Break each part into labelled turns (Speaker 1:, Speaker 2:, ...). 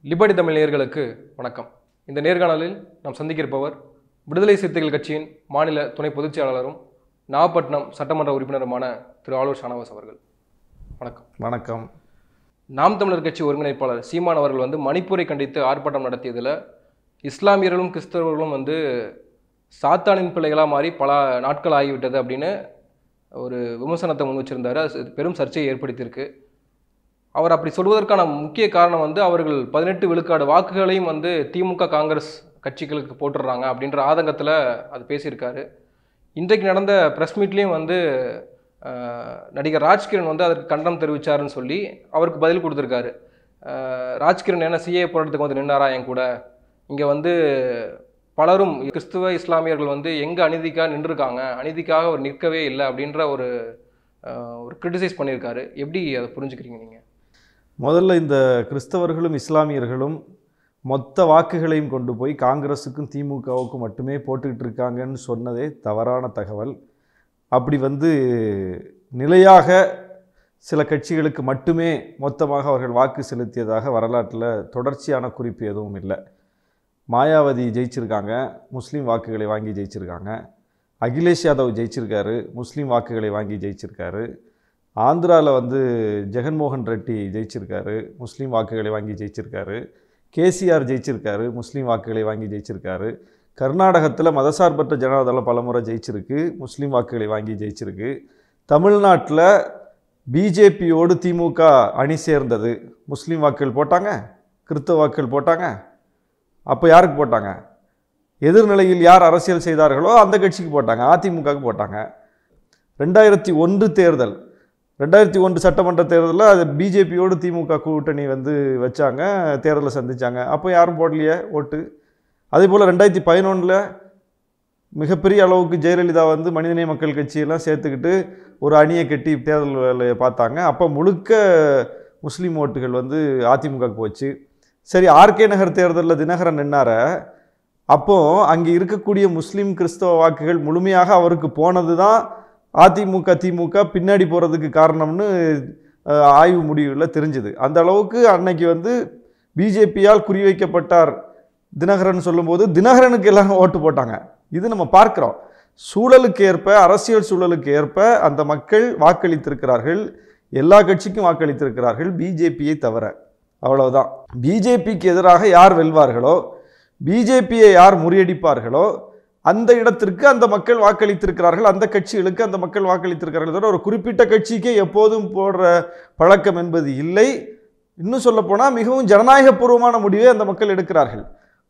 Speaker 1: Liberty Tamil நேயர்களுக்கு வணக்கம் இந்த நேர்காணலில் நாம் சந்திக்க இருப்பவர் விடுதலை சிறுத்தைகள் கட்சியின் மாநில துணை பொதுச் செயலாளரும் நாகப்பட்டினம் சட்டமன்ற உறுப்பினருமான திரு ஆலூர் ஷானவாஸ் அவர்கள் வணக்கம்
Speaker 2: வணக்கம்
Speaker 1: நாம் தமிழர் கட்சி ஒருங்கிணைப்பாளர் சீமான் அவர்கள் வந்து மணிப்பூரை கண்டித்து ஆர்ப்பாட்டம் நடத்தியதில் இஸ்லாமியர்களும் கிறிஸ்தவர்களும் வந்து சாத்தானின் பிள்ளைகளாக மாறி பல நாட்கள் ஆகிவிட்டது அப்படின்னு ஒரு விமர்சனத்தை முன் வச்சிருந்தாரு அது பெரும் சர்ச்சையை ஏற்படுத்தியிருக்கு அவர் அப்படி சொல்வதற்கான முக்கிய காரணம் வந்து அவர்கள் பதினெட்டு விழுக்காடு வாக்குகளையும் வந்து திமுக காங்கிரஸ் கட்சிகளுக்கு போட்டுடுறாங்க அப்படின்ற ஆதங்கத்தில் அது பேசியிருக்காரு இன்றைக்கு நடந்த ப்ரெஸ் மீட்லேயும் வந்து அஹ், நடிகர் ராஜ்கிரண் வந்து அதற்கு கண்டனம் தெரிவிச்சாருன்னு சொல்லி அவருக்கு பதில் கொடுத்துருக்காரு அஹ், ராஜ்கிரண் என்ன சிஏ போராட்டத்துக்கு வந்து நின்னாரா என் கூட இங்கே வந்து பலரும் கிறிஸ்துவ இஸ்லாமியர்கள் வந்து எங்கே அநீதிக்காக நின்றுருக்காங்க அநீதிக்காக அவர் நிற்கவே இல்லை அப்படின்ற ஒரு அஹ், ஒரு கிரிட்டிசைஸ் பண்ணியிருக்காரு எப்படி அதை புரிஞ்சுக்கிறீங்க நீங்கள்
Speaker 2: முதல்ல இந்த கிறிஸ்தவர்களும் இஸ்லாமியர்களும் மொத்த வாக்குகளையும் கொண்டு போய் காங்கிரஸுக்கும் திமுகவுக்கும் மட்டுமே போட்டுக்கிட்டு இருக்காங்கன்னு சொன்னதே தவறான தகவல் அப்படி வந்து நிலையாக சில கட்சிகளுக்கு மட்டுமே மொத்தமாக அவர்கள் வாக்கு செலுத்தியதாக வரலாற்றில் தொடர்ச்சியான குறிப்பு எதுவும் இல்லை மாயாவதி ஜெயிச்சிருக்காங்க முஸ்லீம் வாக்குகளை வாங்கி ஜெயிச்சிருக்காங்க அகிலேஷ் யாதவ் ஜெயிச்சிருக்காரு முஸ்லீம் வாக்குகளை வாங்கி ஜெயிச்சிருக்காரு ஆந்திராவில் வந்து ஜெகன்மோகன் ரெட்டி ஜெயிச்சிருக்காரு முஸ்லீம் வாக்குகளை வாங்கி ஜெயிச்சிருக்காரு கேசிஆர் ஜெயிச்சிருக்காரு முஸ்லீம் வாக்குகளை வாங்கி ஜெயிச்சிருக்காரு கர்நாடகத்தில் மதசார்பற்ற ஜனதாதளம் பலமுறை ஜெயிச்சிருக்கு முஸ்லீம் வாக்குகளை வாங்கி ஜெயிச்சிருக்கு தமிழ்நாட்டில் பிஜேபியோடு திமுக அணி சேர்ந்தது முஸ்லீம் வாக்குகள் போட்டாங்க கிறிஸ்தவ வாக்குகள் போட்டாங்க அப்போ யாருக்கு போட்டாங்க எதிர்நிலையில் யார் அரசியல் செய்தார்களோ அந்த கட்சிக்கு போட்டாங்க அதிமுகவுக்கு போட்டாங்க ரெண்டாயிரத்தி ஒன்று தேர்தல் ரெண்டாயிரத்தி ஒன்று சட்டமன்ற தேர்தலில் அது பிஜேபியோடு திமுக கூட்டணி வந்து வச்சாங்க தேர்தலை சந்திச்சாங்க அப்போ யாரும் போடலையே ஓட்டு அதே போல் ரெண்டாயிரத்தி பதினொன்றில் மிகப்பெரிய அளவுக்கு ஜெயலலிதா வந்து மனிதநேய மக்கள் கட்சியெல்லாம் சேர்த்துக்கிட்டு ஒரு அணியை கட்டி தேர்தல் வேலையை பார்த்தாங்க அப்போ முழுக்க முஸ்லீம் ஓட்டுகள் வந்து அதிமுகவுக்கு போச்சு சரி ஆர்கே நகர் தேர்தலில் தினகரன் நின்னார அப்போ அங்கே இருக்கக்கூடிய முஸ்லீம் கிறிஸ்தவ வாக்குகள் முழுமையாக அவருக்கு போனது தான் அதிமுக திமுக பின்னாடி போகிறதுக்கு காரணம்னு அஹ், ஆய்வு முடிவில் தெரிஞ்சுது அந்த அளவுக்கு அன்னைக்கு வந்து பிஜேபியால் குறிவைக்கப்பட்டார் தினகரன் சொல்லும்போது தினகரனுக்கு எல்லாரும் ஓட்டு போட்டாங்க இது நம்ம பார்க்கிறோம் சூழலுக்கு ஏற்ப அரசியல் சூழலுக்கு ஏற்ப அந்த மக்கள் வாக்களித்திருக்கிறார்கள் எல்லா கட்சிக்கும் வாக்களித்திருக்கிறார்கள் பிஜேபியை தவிர அவ்வளவுதான் பிஜேபிக்கு எதிராக யார் வெல்வார்களோ பிஜேபியை யார் முறியடிப்பார்களோ அந்த இடத்திற்கு அந்த மக்கள் வாக்களித்திருக்கிறார்கள் அந்த கட்சிகளுக்கு அந்த மக்கள் வாக்களித்திருக்கிறார்கள் தவிர ஒரு குறிப்பிட்ட கட்சிக்கே எப்போதும் போடுற பழக்கம் என்பது இல்லை இன்னும் சொல்லப்போனால் மிகவும் ஜனநாயகபூர்வமான முடிவை அந்த மக்கள் எடுக்கிறார்கள்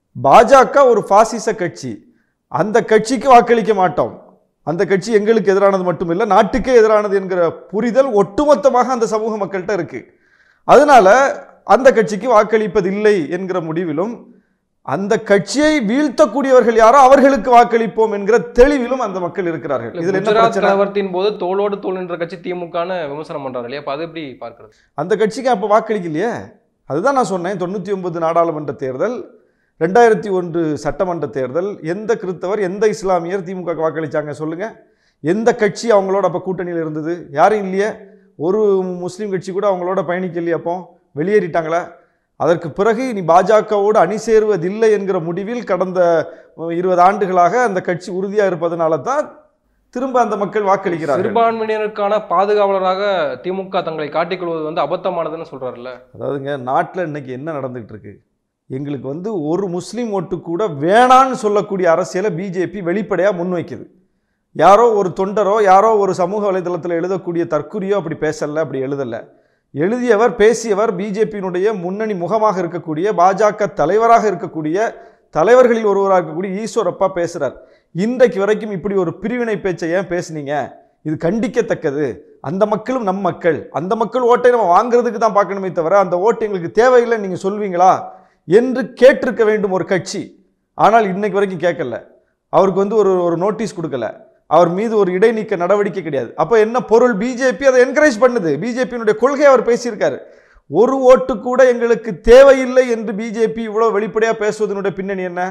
Speaker 2: பாஜக ஒரு பாசிச கட்சி அந்த கட்சிக்கு வாக்களிக்க மாட்டோம் அந்த கட்சி எங்களுக்கு எதிரானது மட்டுமில்லை நாட்டுக்கே எதிரானது என்கிற புரிதல் ஒட்டுமொத்தமாக அந்த சமூக மக்கள்கிட்ட இருக்கு அதனால அந்த கட்சிக்கு வாக்களிப்பதில்லை என்கிற முடிவிலும் அந்த கட்சியை வீழ்த்தக்கூடியவர்கள் யாரோ அவர்களுக்கு வாக்களிப்போம் என்கிற தெளிவிலும் அந்த மக்கள் இருக்கிறார்கள் இதுல என்ன
Speaker 1: குஜராத்
Speaker 2: பிரச்சனை
Speaker 1: கலவரத்தின் போது தோளோடு தோல் நின்ற கட்சி திமுகன்னு விமர்சனம் பண்றாரு இல்லையா அப்ப அது எப்படி பார்க்கிறது
Speaker 2: அந்த கட்சிக்கு அப்போ வாக்களிக்கலையே அதுதான் நான் சொன்னேன் தொண்ணூற்றி ஒன்பது நாடாளுமன்ற தேர்தல் ரெண்டாயிரத்தி ஒன்று சட்டமன்ற தேர்தல் எந்த கிறிஸ்தவர் எந்த இஸ்லாமியர் திமுக வாக்களிச்சாங்க சொல்லுங்க எந்த கட்சி அவங்களோட அப்போ கூட்டணியில் இருந்தது யாரும் இல்லையே ஒரு முஸ்லீம் கட்சி கூட அவங்களோட பயணிக்கலையே அப்போ வெளியேறிட்டாங்களா அதற்கு பிறகு இனி பாஜகவோடு அணி சேருவதில்லை என்கிற முடிவில் கடந்த இருபது ஆண்டுகளாக அந்த கட்சி உறுதியாக இருப்பதனால தான் திரும்ப அந்த மக்கள் வாக்களிக்கிறார்கள்
Speaker 1: சிறுபான்மையினருக்கான பாதுகாவலராக திமுக தங்களை காட்டிக்கொள்வது வந்து அபத்தமானதுன்னு சொல்றாருல்ல
Speaker 2: அதாவதுங்க நாட்டில் இன்னைக்கு என்ன நடந்துகிட்டு இருக்கு எங்களுக்கு வந்து ஒரு முஸ்லீம் ஓட்டு கூட வேணான்னு சொல்லக்கூடிய அரசியலை பிஜேபி வெளிப்படையாக முன்வைக்குது யாரோ ஒரு தொண்டரோ யாரோ ஒரு சமூக வலைதளத்தில் எழுதக்கூடிய தற்குறியோ அப்படி பேசல அப்படி எழுதலை எழுதியவர் பேசியவர் பிஜேபியினுடைய முன்னணி முகமாக இருக்கக்கூடிய பாஜக தலைவராக இருக்கக்கூடிய தலைவர்களில் ஒருவராக இருக்கக்கூடிய ஈஸ்வரப்பா பேசுகிறார் இன்றைக்கு வரைக்கும் இப்படி ஒரு பிரிவினை பேச்சை ஏன் பேசுனீங்க இது கண்டிக்கத்தக்கது அந்த மக்களும் நம் மக்கள் அந்த மக்கள் ஓட்டை நம்ம வாங்குறதுக்கு தான் பார்க்கணுமே தவிர அந்த ஓட்டு எங்களுக்கு தேவையில்லை நீங்கள் சொல்வீங்களா என்று கேட்டிருக்க வேண்டும் ஒரு கட்சி ஆனால் இன்னைக்கு வரைக்கும் கேட்கல அவருக்கு வந்து ஒரு ஒரு நோட்டீஸ் கொடுக்கல அவர் மீது ஒரு இடைநீக்க நடவடிக்கை கிடையாது அப்போ என்ன பொருள் பிஜேபி அதை என்கரேஜ் பண்ணுது பிஜேபியினுடைய கொள்கை அவர் பேசியிருக்காரு ஒரு ஓட்டு கூட எங்களுக்கு தேவையில்லை என்று பிஜேபி இவ்வளோ வெளிப்படையாக பேசுவதனுடைய பின்னணி என்ன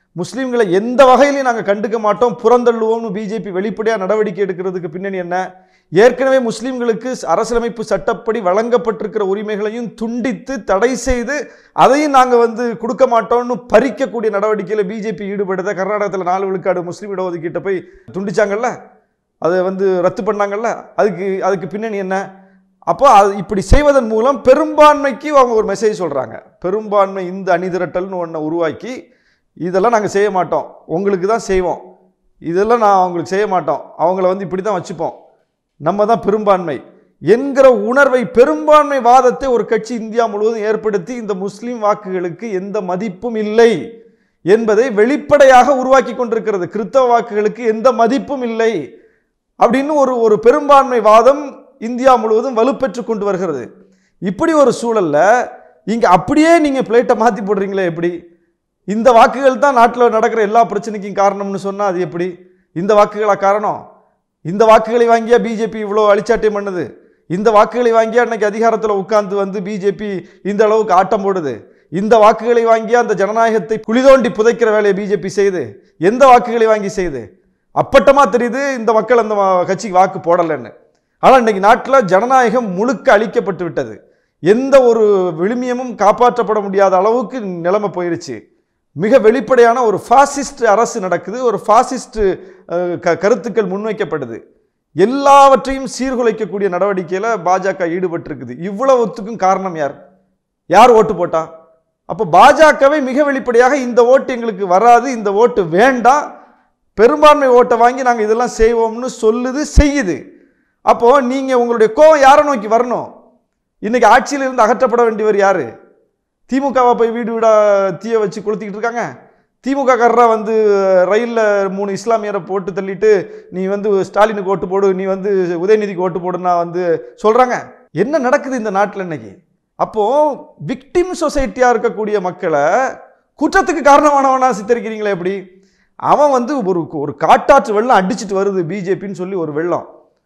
Speaker 2: முஸ்லீம்களை எந்த வகையிலையும் நாங்கள் கண்டுக்க மாட்டோம் புறந்தள்ளுவோம்னு பிஜேபி வெளிப்படையாக நடவடிக்கை எடுக்கிறதுக்கு பின்னணி என்ன ஏற்கனவே முஸ்லீம்களுக்கு அரசியலமைப்பு சட்டப்படி வழங்கப்பட்டிருக்கிற உரிமைகளையும் துண்டித்து தடை செய்து அதையும் நாங்கள் வந்து கொடுக்க மாட்டோம்னு பறிக்கக்கூடிய நடவடிக்கையில் பிஜேபி ஈடுபடுத கர்நாடகத்தில் நாலு விழுக்காடு முஸ்லீம் இடஒதுக்கீட்டை போய் துண்டிச்சாங்கல்ல அதை வந்து ரத்து பண்ணாங்கல்ல அதுக்கு அதுக்கு பின்னணி என்ன அப்போ அது இப்படி செய்வதன் மூலம் பெரும்பான்மைக்கு அவங்க ஒரு மெசேஜ் சொல்கிறாங்க பெரும்பான்மை இந்த அணிதிரட்டல்னு ஒன்றை உருவாக்கி இதெல்லாம் நாங்கள் செய்ய மாட்டோம் உங்களுக்கு தான் செய்வோம் இதெல்லாம் நான் அவங்களுக்கு செய்ய மாட்டோம் அவங்கள வந்து இப்படி தான் வச்சுப்போம் நம்ம தான் பெரும்பான்மை என்கிற உணர்வை பெரும்பான்மை வாதத்தை ஒரு கட்சி இந்தியா முழுவதும் ஏற்படுத்தி இந்த முஸ்லீம் வாக்குகளுக்கு எந்த மதிப்பும் இல்லை என்பதை வெளிப்படையாக உருவாக்கி கொண்டிருக்கிறது கிறித்தவ வாக்குகளுக்கு எந்த மதிப்பும் இல்லை அப்படின்னு ஒரு ஒரு பெரும்பான்மை வாதம் இந்தியா முழுவதும் வலுப்பெற்று கொண்டு வருகிறது இப்படி ஒரு சூழல்ல இங்க அப்படியே நீங்க பிளேட்டை மாத்தி போடுறீங்களே எப்படி இந்த வாக்குகள் தான் நாட்டில் நடக்கிற எல்லா பிரச்சனைக்கும் காரணம்னு சொன்னா அது எப்படி இந்த வாக்குகளா காரணம் இந்த வாக்குகளை வாங்கியா பிஜேபி இவ்வளோ அழிச்சாட்டியம் பண்ணுது இந்த வாக்குகளை வாங்கியா அன்னைக்கு அதிகாரத்தில் உட்கார்ந்து வந்து பிஜேபி இந்த அளவுக்கு ஆட்டம் போடுது இந்த வாக்குகளை வாங்கியா அந்த ஜனநாயகத்தை குளிதோண்டி புதைக்கிற வேலையை பிஜேபி செய்யுது எந்த வாக்குகளை வாங்கி செய்யுது அப்பட்டமா தெரியுது இந்த மக்கள் அந்த வா- கட்சிக்கு வாக்கு போடலைன்னு ஆனால் இன்னைக்கு நாட்டில் ஜனநாயகம் முழுக்க அழிக்கப்பட்டு விட்டது எந்த ஒரு விழுமியமும் காப்பாற்றப்பட முடியாத அளவுக்கு நிலைமை போயிருச்சு மிக வெளிப்படையான ஒரு ஃபாசிஸ்ட் அரசு நடக்குது ஒரு ஃபாசிஸ்ட் அஹ், க கருத்துக்கள் முன்வைக்கப்படுது எல்லாவற்றையும் சீர்குலைக்கக்கூடிய நடவடிக்கையில் பாஜக ஈடுபட்டிருக்குது இவ்வளவுத்துக்கும் காரணம் யார் யார் ஓட்டு போட்டா அப்போ பாஜகவை மிக வெளிப்படையாக இந்த ஓட்டு எங்களுக்கு வராது இந்த ஓட்டு வேண்டாம் பெரும்பான்மை ஓட்டை வாங்கி நாங்கள் இதெல்லாம் செய்வோம்னு சொல்லுது செய்யுது அப்போ நீங்க உங்களுடைய கோவம் யாரை நோக்கி வரணும் இன்னைக்கு ஆட்சியில இருந்து அகற்றப்பட வேண்டியவர் யாரு திமுகவை போய் வீடு வீடா தீய வச்சு கொளுத்திக்கிட்டு இருக்காங்க திமுக காரரா வந்து ரயிலில் மூணு இஸ்லாமியரை போட்டு தள்ளிட்டு நீ வந்து ஸ்டாலினுக்கு ஓட்டு போடு நீ வந்து உதயநிதிக்கு ஓட்டு போடுன்னா வந்து சொல்றாங்க என்ன நடக்குது இந்த நாட்டில் இன்னைக்கு அப்போ விக்டிம் சொசைட்டியாக இருக்கக்கூடிய மக்களை குற்றத்துக்கு காரணமானவனா சித்தரிக்கிறீங்களே எப்படி அவன் வந்து ஒரு ஒரு காட்டாற்று வெள்ளம் அடிச்சிட்டு வருது பிஜேபின்னு சொல்லி ஒரு வெள்ளம்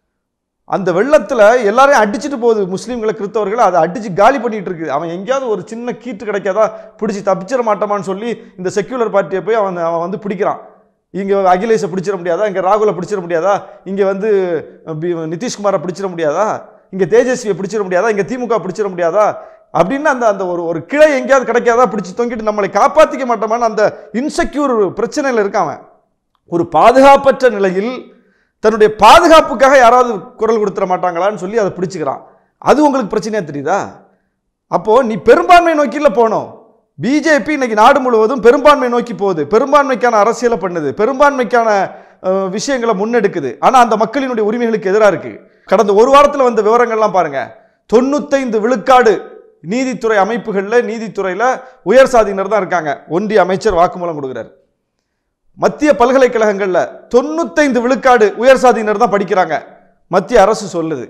Speaker 2: அந்த வெள்ளத்தில் எல்லாரையும் அடிச்சிட்டு போகுது முஸ்லீம்களை கிறிஸ்தவர்களை அதை அடிச்சு காலி பண்ணிட்டு இருக்குது அவன் எங்கேயாவது ஒரு சின்ன கீட்டு கிடைக்காதா பிடிச்சி தப்பிச்சிட மாட்டோமான்னு சொல்லி இந்த செக்யூலர் பார்ட்டியை போய் அவன் அவன் வந்து பிடிக்கிறான் இங்கே அகிலேஷை பிடிச்சிட முடியாதா இங்கே ராகுலை பிடிச்சிட முடியாதா இங்கே வந்து பி- நிதிஷ்குமாரை பிடிச்சிட முடியாதா இங்கே தேஜஸ்வியை பிடிச்சிட முடியாதா இங்கே திமுக பிடிச்சிட முடியாதா அப்படின்னு அந்த அந்த ஒரு ஒரு கிளை எங்கேயாவது கிடைக்காதா பிடிச்சி தொங்கிட்டு நம்மளை காப்பாற்றிக்க மாட்டோமான்னு அந்த இன்செக்யூர் பிரச்சனையில் இருக்கான் அவன் ஒரு பாதுகாப்பற்ற நிலையில் தன்னுடைய பாதுகாப்புக்காக யாராவது குரல் கொடுத்துட மாட்டாங்களான்னு சொல்லி அதை பிடிச்சிக்கிறான் அது உங்களுக்கு பிரச்சனையா தெரியுதா அப்போ நீ பெரும்பான்மை நோக்கில போனோம் பிஜேபி இன்னைக்கு நாடு முழுவதும் பெரும்பான்மை நோக்கி போகுது பெரும்பான்மைக்கான அரசியலை பண்ணுது பெரும்பான்மைக்கான அஹ், விஷயங்களை முன்னெடுக்குது ஆனா அந்த மக்களினுடைய உரிமைகளுக்கு எதிராக இருக்கு கடந்த ஒரு வாரத்தில் வந்த விவரங்கள்லாம் பாருங்க தொண்ணூத்தைந்து விழுக்காடு நீதித்துறை அமைப்புகளில் நீதித்துறையில் உயர் சாதியினர் தான் இருக்காங்க ஒன்றிய அமைச்சர் வாக்குமூலம் கொடுக்குறாரு மத்திய பல்கலைக்கழகங்கள்ல தொண்ணூத்தைந்து விழுக்காடு உயர் சாதியினர் தான் படிக்கிறாங்க மத்திய அரசு சொல்லுது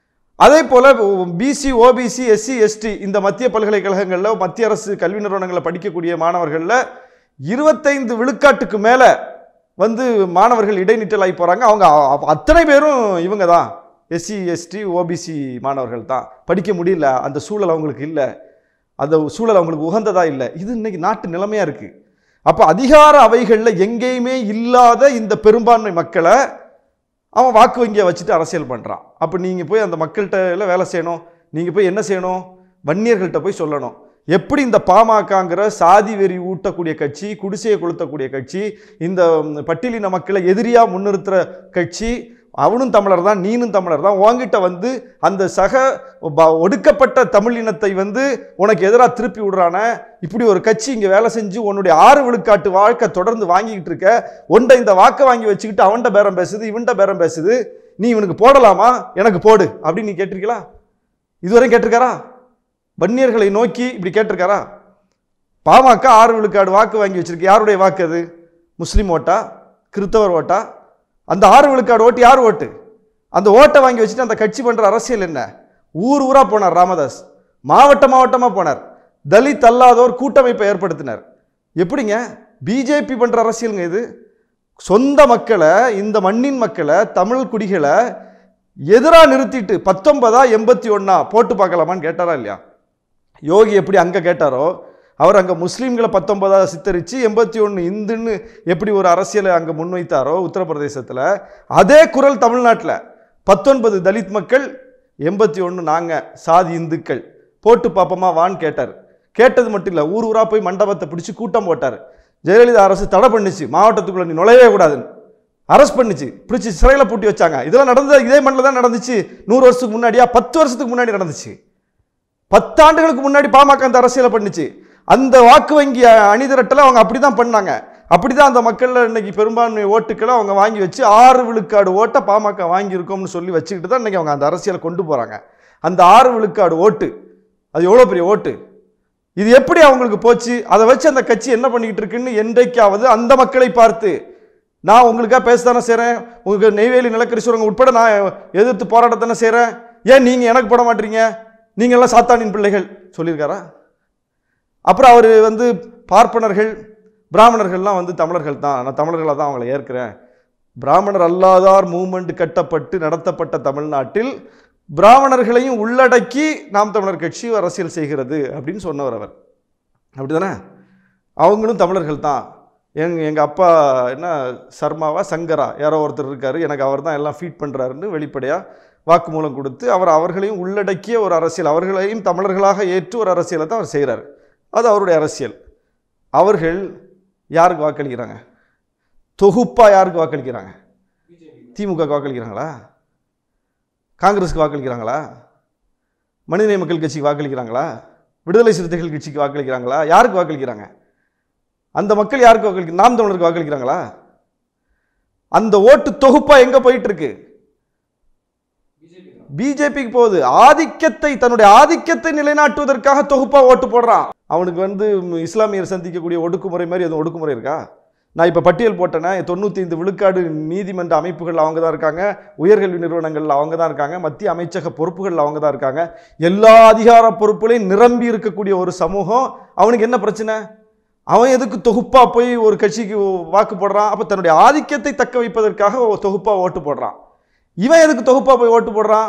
Speaker 2: அதே போல பிசி ஓபிசி எஸ்சி எஸ்டி இந்த மத்திய பல்கலைக்கழகங்களில் மத்திய அரசு கல்வி நிறுவனங்களில் படிக்கக்கூடிய மாணவர்களில் இருபத்தைந்து விழுக்காட்டுக்கு மேலே வந்து மாணவர்கள் இடைநிற்றல் ஆகி போகிறாங்க அவங்க அ- அத்தனை பேரும் இவங்க தான் எஸ்சி எஸ்டி ஓபிசி மாணவர்கள் தான் படிக்க முடியல அந்த சூழல் அவங்களுக்கு இல்லை அந்த சூழல் அவங்களுக்கு உகந்ததா இல்லை இது இன்னைக்கு நாட்டு நிலைமையா இருக்கு அப்போ அதிகார அவைகளில் எங்கேயுமே இல்லாத இந்த பெரும்பான்மை மக்களை அவன் வாக்கு வங்கியை வச்சுட்டு அரசியல் பண்ணுறான் அப்போ நீங்கள் போய் அந்த மக்கள்கிட்ட எல்லாம் வேலை செய்யணும் நீங்கள் போய் என்ன செய்யணும் வன்னியர்கள்ட்ட போய் சொல்லணும் எப்படி இந்த பாமகங்கிற சாதி வெறி ஊட்டக்கூடிய கட்சி குடிசையை கொளுத்தக்கூடிய கட்சி இந்த ம், பட்டியலின மக்களை எதிரியாக முன்னிறுத்துற கட்சி அவனும் தமிழர் தான் நீனும் தமிழர் தான் உன்கிட்ட வந்து அந்த சக ப- ஒடுக்கப்பட்ட தமிழ் இனத்தை வந்து உனக்கு எதிராக திருப்பி விடுறான இப்படி ஒரு கட்சி இங்கே வேலை செஞ்சு உன்னுடைய ஆறு விழுக்காட்டு வாழ்க்கை தொடர்ந்து வாங்கிக்கிட்டு இருக்க உன்ட இந்த வாக்கை வாங்கி வச்சுக்கிட்டு அவன்கிட்ட பேரம் பேசுது இவன்கிட்ட பேரம் பேசுது நீ இவனுக்கு போடலாமா எனக்கு போடு அப்படின்னு நீ கேட்டிருக்கீங்களா இதுவரையும் கேட்டிருக்காரா வன்னியர்களை நோக்கி இப்படி கேட்டிருக்காரா பாமக ஆறு விழுக்காடு வாக்கு வாங்கி வச்சிருக்கு யாருடைய வாக்கு அது முஸ்லீம் ஓட்டா கிறித்தவர் ஓட்டா அந்த ஆறு விழுக்காடு ஓட்டு யார் ஓட்டு அந்த ஓட்டை வாங்கி வச்சுட்டு அந்த கட்சி பண்ற அரசியல் என்ன ஊர் ஊரா போனார் ராமதாஸ் மாவட்ட மாவட்டமா போனார் தலித் அல்லாதோர் கூட்டமைப்பை ஏற்படுத்தினார் எப்படிங்க பிஜேபி பண்ற அரசியலுங்க இது சொந்த மக்களை இந்த மண்ணின் மக்களை தமிழ் குடிகளை எதிரா நிறுத்திட்டு பத்தொன்பதா எண்பத்தி ஒண்ணா போட்டு பார்க்கலாமான்னு கேட்டாரா இல்லையா யோகி எப்படி அங்க கேட்டாரோ அவர் அங்கே முஸ்லீம்களை பத்தொன்பதாக சித்தரித்து எண்பத்தி ஒன்று இந்துன்னு எப்படி ஒரு அரசியலை அங்கே முன்வைத்தாரோ உத்தரப்பிரதேசத்தில் அதே குரல் தமிழ்நாட்டில் பத்தொன்பது தலித் மக்கள் எண்பத்தி ஒன்று நாங்கள் சாதி இந்துக்கள் போட்டு பாப்பமா வான்னு கேட்டார் கேட்டது மட்டும் இல்லை ஊர் ஊராக போய் மண்டபத்தை பிடிச்சி கூட்டம் போட்டார் ஜெயலலிதா அரசு தடை பண்ணிச்சு மாவட்டத்துக்குள்ளே நீ நுழையவே கூடாதுன்னு அரெஸ்ட் பண்ணிச்சு பிடிச்சி சிறையில் பூட்டி வச்சாங்க இதெல்லாம் நடந்தது இதே மண்ணில் தான் நடந்துச்சு நூறு வருஷத்துக்கு முன்னாடியா பத்து வருஷத்துக்கு முன்னாடி நடந்துச்சு பத்தாண்டுகளுக்கு முன்னாடி பாமக அந்த அரசியலை பண்ணுச்சு அந்த வாக்கு வங்கி அணிதிரட்டலை அவங்க அப்படி தான் பண்ணாங்க அப்படி தான் அந்த மக்களில் இன்னைக்கு பெரும்பான்மை ஓட்டுக்களை அவங்க வாங்கி வச்சு ஆறு விழுக்காடு ஓட்டை பாமக வாங்கியிருக்கோம்னு சொல்லி வச்சுக்கிட்டு தான் இன்னைக்கு அவங்க அந்த அரசியலை கொண்டு போகிறாங்க அந்த ஆறு விழுக்காடு ஓட்டு அது எவ்வளோ பெரிய ஓட்டு இது எப்படி அவங்களுக்கு போச்சு அதை வச்சு அந்த கட்சி என்ன பண்ணிக்கிட்டு இருக்குன்னு என்றைக்காவது அந்த மக்களை பார்த்து நான் உங்களுக்காக பேசத்தானே செய்கிறேன் உங்களுக்கு நெய்வேலி நிலக்கரி சுரங்கம் உட்பட நான் எதிர்த்து போராட்டத்தானே செய்கிறேன் ஏன் நீங்கள் எனக்கு போட மாட்டீங்க நீங்க எல்லாம் சாத்தானின் பிள்ளைகள் சொல்லியிருக்காரா அப்புறம் அவர் வந்து பார்ப்பனர்கள் பிராமணர்கள்லாம் வந்து தமிழர்கள் தான் நான் தமிழர்களாக தான் அவங்கள ஏற்கிறேன் பிராமணர் அல்லாதார் மூமெண்ட் கட்டப்பட்டு நடத்தப்பட்ட தமிழ்நாட்டில் பிராமணர்களையும் உள்ளடக்கி நாம் தமிழர் கட்சி அரசியல் செய்கிறது அப்படின்னு சொன்னவர் அவர் அப்படிதானே அவங்களும் தமிழர்கள் தான் எங் எங்கள் அப்பா என்ன சர்மாவா சங்கரா யாரோ ஒருத்தர் இருக்கார் எனக்கு அவர் தான் எல்லாம் ஃபீட் பண்ணுறாருன்னு வெளிப்படையாக வாக்குமூலம் கொடுத்து அவர் அவர்களையும் உள்ளடக்கிய ஒரு அரசியல் அவர்களையும் தமிழர்களாக ஏற்று ஒரு அரசியலை தான் அவர் செய்கிறார் அது அவருடைய அரசியல் அவர்கள் யாருக்கு வாக்களிக்கிறாங்க தொகுப்பாக யாருக்கு வாக்களிக்கிறாங்க திமுக வாக்களிக்கிறாங்களா காங்கிரஸுக்கு வாக்களிக்கிறாங்களா மனிதநேய மக்கள் கட்சிக்கு வாக்களிக்கிறாங்களா விடுதலை சிறுத்தைகள் கட்சிக்கு வாக்களிக்கிறாங்களா யாருக்கு வாக்களிக்கிறாங்க அந்த மக்கள் யாருக்கு வாக்களிக்க நாம் தமிழருக்கு வாக்களிக்கிறாங்களா அந்த ஓட்டு தொகுப்பா எங்க போயிட்டு இருக்கு பிஜேபிக்கு போகுது ஆதிக்கத்தை தன்னுடைய ஆதிக்கத்தை நிலைநாட்டுவதற்காக தொகுப்பா ஓட்டு போடுறான் அவனுக்கு வந்து ம், இஸ்லாமியர் சந்திக்கக்கூடிய ஒடுக்குமுறை மாதிரி எதுவும் ஒடுக்குமுறை இருக்கா நான் இப்போ பட்டியல் போட்டேனே தொண்ணூற்றி ஐந்து விழுக்காடு நீதிமன்ற அமைப்புகள் அவங்க தான் இருக்காங்க உயர்கல்வி நிறுவனங்கள்ல அவங்க தான் இருக்காங்க மத்திய அமைச்சக பொறுப்புகள் அவங்க தான் இருக்காங்க எல்லா அதிகார பொறுப்புகளையும் நிரம்பி இருக்கக்கூடிய ஒரு சமூகம் அவனுக்கு என்ன பிரச்சனை அவன் எதுக்கு தொகுப்பா போய் ஒரு கட்சிக்கு வாக்கு போடுறான் அப்போ தன்னுடைய ஆதிக்கத்தை தக்க வைப்பதற்காக ஒரு தொகுப்பா ஓட்டு போடுறான் இவன் எதுக்கு தொகுப்பா போய் ஓட்டு போடுறான்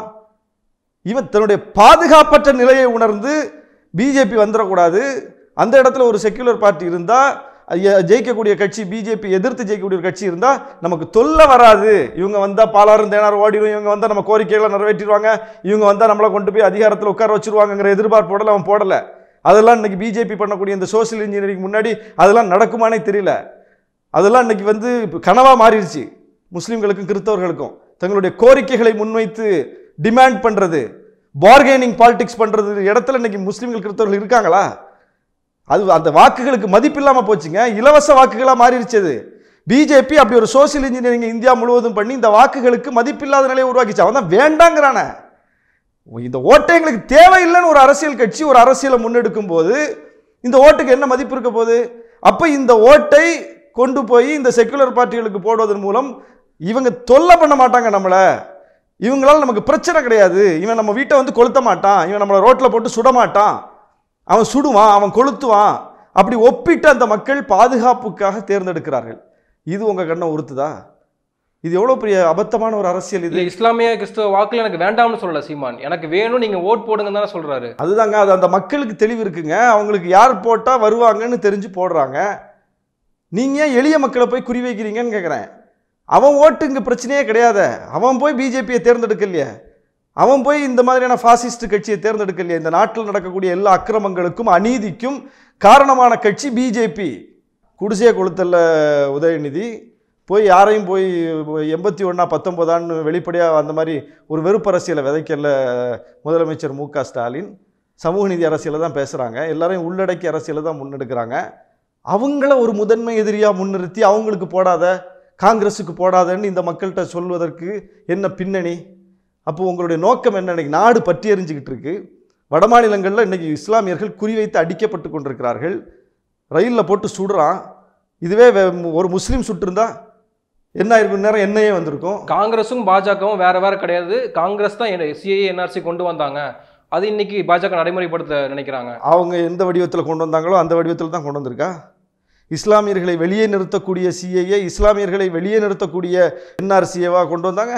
Speaker 2: இவன் தன்னுடைய பாதுகாப்பற்ற நிலையை உணர்ந்து பிஜேபி வந்துடக்கூடாது அந்த இடத்துல ஒரு செக்யுலர் பார்ட்டி இருந்தால் ஜெயிக்கக்கூடிய கட்சி பிஜேபி எதிர்த்து ஜெயிக்கக்கூடிய ஒரு கட்சி இருந்தால் நமக்கு தொல்லை வராது இவங்க வந்தால் பாலாறும் தேனார் ஓடிடும் இவங்க வந்தால் நம்ம கோரிக்கைகளை நிறைவேற்றிடுவாங்க இவங்க வந்தால் நம்மளை கொண்டு போய் அதிகாரத்தில் உட்கார வச்சிருவாங்கங்கிற எதிர்பார்ப்போட அவன் போடலை அதெல்லாம் இன்னைக்கு பிஜேபி பண்ணக்கூடிய இந்த சோஷியல் இன்ஜினியரிங் முன்னாடி அதெல்லாம் நடக்குமானே தெரியல அதெல்லாம் இன்னைக்கு வந்து கனவாக மாறிடுச்சு முஸ்லீம்களுக்கும் கிறிஸ்தவர்களுக்கும் தங்களுடைய கோரிக்கைகளை முன்வைத்து டிமாண்ட் பண்ணுறது பார்கெனிங் பாலிடிக்ஸ் பண்ணுறது இடத்துல இன்னைக்கு முஸ்லீம்கள் கிறிஸ்தவர்கள் இருக்காங்களா அது அந்த வாக்குகளுக்கு மதிப்பு இல்லாமல் போச்சுங்க இலவச வாக்குகளாக மாறிடுச்சு அது பிஜேபி அப்படி ஒரு சோஷியல் இன்ஜினியரிங் இந்தியா முழுவதும் பண்ணி இந்த வாக்குகளுக்கு மதிப்பில்லாத நிலையை உருவாக்கிச்சு அவன் தான் வேண்டாங்கிறானே இந்த ஓட்டை எங்களுக்கு தேவையில்லைன்னு ஒரு அரசியல் கட்சி ஒரு அரசியலை முன்னெடுக்கும் போது இந்த ஓட்டுக்கு என்ன மதிப்பு இருக்க போகுது அப்போ இந்த ஓட்டை கொண்டு போய் இந்த செக்குலர் பார்ட்டிகளுக்கு போடுவதன் மூலம் இவங்க தொல்லை பண்ண மாட்டாங்க நம்மளை இவங்களால நமக்கு பிரச்சனை கிடையாது இவன் நம்ம வீட்டை வந்து கொளுத்த மாட்டான் இவன் நம்மளை ரோட்டில் போட்டு சுட மாட்டான் அவன் சுடுவான் அவன் கொளுத்துவான் அப்படி ஒப்பிட்டு அந்த மக்கள் பாதுகாப்புக்காக தேர்ந்தெடுக்கிறார்கள் இது உங்கள் கண்ணை உறுத்துதா இது எவ்வளோ பெரிய அபத்தமான ஒரு அரசியல் இது
Speaker 1: இல்ல இஸ்லாமிய கிறிஸ்தவ வாக்குல எனக்கு வேண்டாம்னு சொல்லல சீமான் எனக்கு வேணும் நீங்க ஓட் போடுங்கன்னு தானே சொல்றாரு
Speaker 2: அதுதாங்க அது அந்த மக்களுக்கு தெளிவு இருக்குங்க அவங்களுக்கு யார் போட்டால் வருவாங்கன்னு தெரிஞ்சு போடுறாங்க நீங்கள் ஏன் எளிய மக்களை போய் குறி வைக்கிறீங்கன்னு கேட்குறேன் அவன் ஓட்டு இங்கே பிரச்சனையே கிடையாது அவன் போய் பிஜேபியை தேர்ந்தெடுக்கலையே அவன் போய் இந்த மாதிரியான ஃபாசிஸ்ட் கட்சியை தேர்ந்தெடுக்கலையே இந்த நாட்டில் நடக்கக்கூடிய எல்லா அக்கிரமங்களுக்கும் அநீதிக்கும் காரணமான கட்சி பிஜேபி குடிசையை கொளுத்தல்ல உதயநிதி போய் யாரையும் போய் எண்பத்தி ஒன்றா பத்தொன்பதான்னு வெளிப்படையாக அந்த மாதிரி ஒரு வெறுப்பரசியலை விதைக்கல முதலமைச்சர் மு க ஸ்டாலின் சமூக நீதி அரசியலை தான் பேசுகிறாங்க எல்லாரையும் உள்ளடக்கி அரசியலை தான் முன்னெடுக்கிறாங்க அவங்கள ஒரு முதன்மை எதிரியாக முன்னிறுத்தி அவங்களுக்கு போடாத காங்கிரஸுக்கு போடாதன்னு இந்த மக்கள்கிட்ட சொல்வதற்கு என்ன பின்னணி அப்போ உங்களுடைய நோக்கம் என்ன இன்னைக்கு நாடு பற்றி எறிஞ்சிக்கிட்டு இருக்கு வட மாநிலங்களில் இன்னைக்கு இஸ்லாமியர்கள் குறிவைத்து அடிக்கப்பட்டு கொண்டிருக்கிறார்கள் ரயிலில் போட்டு சுடுறான் இதுவே வே- ஒரு முஸ்லீம் சுட்டிருந்தா என்ன ஆயிருக்கும் நேரம் என்னையே வந்திருக்கும்
Speaker 1: காங்கிரஸும் பாஜகவும் வேற வேற கிடையாது காங்கிரஸ் தான் சிஏ என்ஆர்சி கொண்டு வந்தாங்க அது இன்னைக்கு பாஜக நடைமுறைப்படுத்த நினைக்கிறாங்க
Speaker 2: அவங்க எந்த வடிவத்தில் கொண்டு வந்தாங்களோ அந்த வடிவத்தில் தான் கொண்டு வந்திருக்கா இஸ்லாமியர்களை வெளியே நிறுத்தக்கூடிய சிஏஏ இஸ்லாமியர்களை வெளியே நிறுத்தக்கூடிய என்ஆர்சிஏவா கொண்டு வந்தாங்க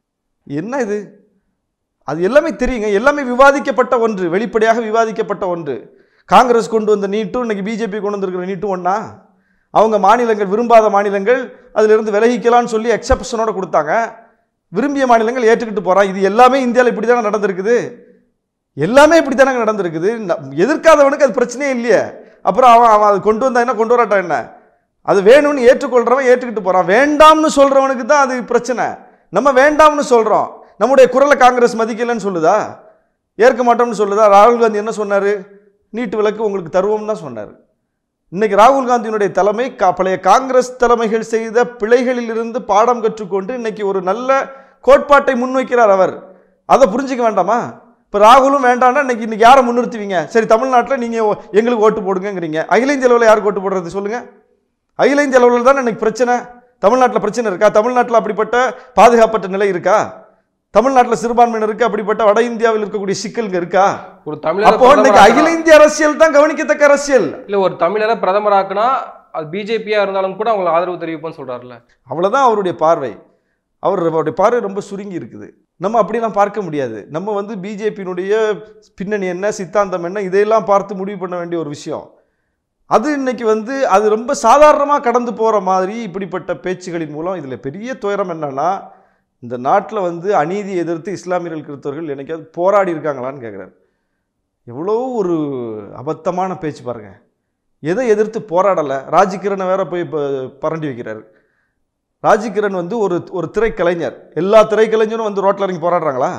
Speaker 2: என்ன இது அது எல்லாமே தெரியுங்க எல்லாமே விவாதிக்கப்பட்ட ஒன்று வெளிப்படையாக விவாதிக்கப்பட்ட ஒன்று காங்கிரஸ் கொண்டு வந்த நீட்டும் இன்னைக்கு பிஜேபி கொண்டு வந்திருக்கிற நீட்டும் ஒன்றா அவங்க மாநிலங்கள் விரும்பாத மாநிலங்கள் அதிலிருந்து விலகிக்கலாம்னு சொல்லி எக்ஸப்ஷனோட கொடுத்தாங்க விரும்பிய மாநிலங்கள் ஏற்றுக்கிட்டு போகிறான் இது எல்லாமே இந்தியாவில் இப்படி தானே நடந்திருக்குது எல்லாமே இப்படி தானே நடந்திருக்குது ந- எதிர்க்காதவனுக்கு அது பிரச்சனையே இல்லையே அப்புறம் அவன் அவன் அது கொண்டு வந்தா என்ன கொண்டு வரட்டான் என்ன அது வேணும்னு ஏற்றுக்கொள்றவன் ஏற்றுக்கிட்டு போகிறான் வேண்டாம்னு சொல்கிறவனுக்கு தான் அது பிரச்சனை நம்ம வேண்டாம்னு சொல்கிறோம் நம்முடைய குரலை காங்கிரஸ் மதிக்கலைன்னு சொல்லுதா ஏற்க மாட்டோம்னு சொல்லுதா ராகுல் காந்தி என்ன சொன்னார் நீட்டு விளக்கு உங்களுக்கு தருவோம்னு தான் சொன்னார் இன்னைக்கு ராகுல் காந்தியினுடைய தலைமை கா- பழைய காங்கிரஸ் தலைமைகள் செய்த பிழைகளிலிருந்து பாடம் கற்றுக்கொண்டு இன்னைக்கு ஒரு நல்ல கோட்பாட்டை முன்வைக்கிறார் அவர் அதை புரிஞ்சுக்க வேண்டாமா இப்போ ராகுலும் வேண்டாம்னா இன்னைக்கு இன்னைக்கு யாரை முன்னிறுத்துவீங்க சரி தமிழ்நாட்டில் நீங்கள் எங்களுக்கு ஓட்டு போடுங்கங்கிறீங்க அகில இந்திய அளவில் யாருக்கு ஓட்டு போடுறது சொல்லுங்கள் அகில இந்திய அளவில் தானே இன்னைக்கு பிரச்சனை தமிழ்நாட்டில் பிரச்சனை இருக்கா தமிழ்நாட்டில் அப்படிப்பட்ட பாதுகாப்பற்ற நிலை இருக்கா தமிழ்நாட்டில் சிறுபான்மையினருக்கு அப்படிப்பட்ட வட இந்தியாவில் இருக்கக்கூடிய சிக்கல்ங்க இருக்கா
Speaker 1: ஒரு தமிழரை
Speaker 2: அப்போ இன்னைக்கு அகில
Speaker 1: பிரதமராக்குனா-
Speaker 2: இந்திய அரசியல் தான் கவனிக்கத்தக்க அரசியல்
Speaker 1: இல்ல ஒரு தமிழரை பிரதமராக்குனா அது பிஜேபியா இருந்தாலும் கூட அவங்களுக்கு ஆதரவு தெரிவிப்போம்னு சொல்றாருல்ல
Speaker 2: அவ்வளவுதான் அவருடைய பார்வை அவர் அவருடைய பார்வை ரொம்ப சுருங்கி இருக்குது நம்ம அப்படிலாம் பார்க்க முடியாது நம்ம வந்து பிஜேபியினுடைய பின்னணி என்ன சித்தாந்தம் என்ன இதையெல்லாம் பார்த்து முடிவு பண்ண வேண்டிய ஒரு விஷயம் அது இன்னைக்கு வந்து அது ரொம்ப சாதாரணமாக கடந்து போகிற மாதிரி இப்படிப்பட்ட பேச்சுகளின் மூலம் இதில் பெரிய துயரம் என்னன்னா இந்த நாட்டில் வந்து அநீதியை எதிர்த்து இஸ்லாமியர்கள் கிறிஸ்தவர்கள் என்னைக்காவது போராடி இருக்காங்களான்னு கேட்குறாரு எவ்வளோ ஒரு அபத்தமான பேச்சு பாருங்க எதை எதிர்த்து போராடலை ராஜ்கிரனை வேற போய் இப்போ பரண்டி வைக்கிறாரு ராஜ்கிரண் வந்து ஒரு ஒரு திரைக்கலைஞர் எல்லா திரைக்கலைஞரும் வந்து ரோட்டில் இறங்கி போராடுறாங்களா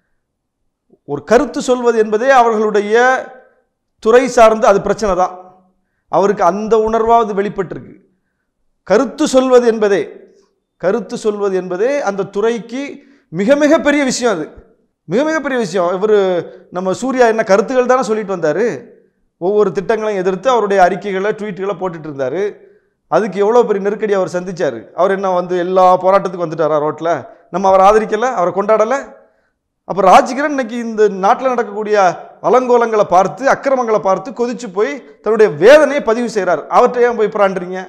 Speaker 2: ஒரு கருத்து சொல்வது என்பதே அவர்களுடைய துறை சார்ந்து அது பிரச்சனை தான் அவருக்கு அந்த உணர்வாவது வெளிப்பட்டிருக்கு கருத்து சொல்வது என்பதே கருத்து சொல்வது என்பதே அந்த துறைக்கு மிக மிக பெரிய விஷயம் அது மிக மிக பெரிய விஷயம் இவர் நம்ம சூர்யா என்ன கருத்துக்கள் தானே சொல்லிட்டு வந்தார் ஒவ்வொரு திட்டங்களையும் எதிர்த்து அவருடைய அறிக்கைகளை ட்வீட்டுகளை போட்டுட்டு இருந்தார் அதுக்கு எவ்வளோ பெரிய நெருக்கடி அவர் சந்திச்சார் அவர் என்ன வந்து எல்லா போராட்டத்துக்கும் வந்துட்டாரா ரோட்டில் நம்ம அவரை ஆதரிக்கலை அவரை கொண்டாடலை அப்போ ராஜ்கிரண் இன்னைக்கு இந்த நாட்டில் நடக்கக்கூடிய அலங்கோலங்களை பார்த்து அக்கிரமங்களை பார்த்து கொதிச்சு போய் தன்னுடைய வேதனையை பதிவு செய்கிறார் அவர்கிட்ட ஏன் போய் போராண்டுறீங்க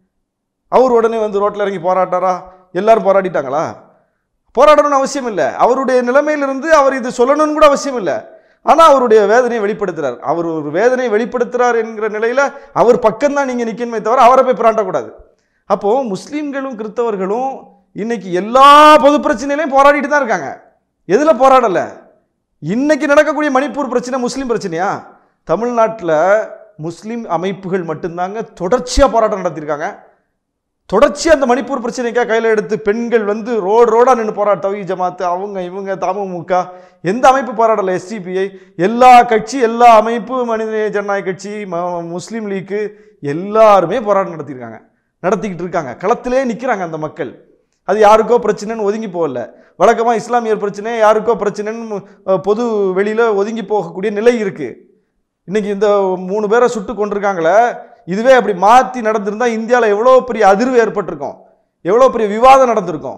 Speaker 2: அவர் உடனே வந்து ரோட்டில் இறங்கி போராட்டாரா எல்லாரும் போராடிட்டாங்களா போராடணும்னு அவசியம் இல்லை அவருடைய நிலைமையிலிருந்து அவர் இது சொல்லணும்னு கூட அவசியம் இல்லை ஆனால் அவருடைய வேதனையை வெளிப்படுத்துறார் அவர் ஒரு வேதனையை வெளிப்படுத்துறார் என்கிற நிலையில் அவர் பக்கம்தான் நீங்கள் நிற்கணுமே தவிர அவரை போய் பிராண்டக்கூடாது அப்போது முஸ்லீம்களும் கிறிஸ்தவர்களும் இன்னைக்கு எல்லா பொது பிரச்சனையிலையும் போராடிட்டு தான் இருக்காங்க எதில் போராடலை இன்னைக்கு நடக்கக்கூடிய மணிப்பூர் பிரச்சனை முஸ்லீம் பிரச்சனையா தமிழ்நாட்டில் முஸ்லீம் அமைப்புகள் மட்டும்தாங்க தொடர்ச்சியாக போராட்டம் நடத்தியிருக்காங்க தொடர்ச்சியாக அந்த மணிப்பூர் பிரச்சனைக்காக கையில் எடுத்து பெண்கள் வந்து ரோடு ரோடாக நின்று போராட தவி ஜமாத்து அவங்க இவங்க தமுமுக எந்த அமைப்பு போராடலை எஸ்டிபிஐ எல்லா கட்சி எல்லா அமைப்பு மனித ஜனநாயக கட்சி ம- முஸ்லீம் லீக்கு எல்லாருமே போராட்டம் நடத்தியிருக்காங்க நடத்திக்கிட்டு இருக்காங்க களத்திலே நிற்கிறாங்க அந்த மக்கள் அது யாருக்கோ பிரச்சனைன்னு ஒதுங்கி போகல வழக்கமாக இஸ்லாமியர் பிரச்சனை யாருக்கோ பிரச்சனைன்னு அஹ், பொது வெளியில் ஒதுங்கி போகக்கூடிய நிலை இருக்குது இன்னைக்கு இந்த மூணு பேரை சுட்டு கொண்டிருக்காங்களே இதுவே அப்படி மாற்றி நடந்திருந்தா இந்தியாவில் எவ்வளோ பெரிய அதிர்வு ஏற்பட்டிருக்கும் எவ்வளோ பெரிய விவாதம் நடந்திருக்கும்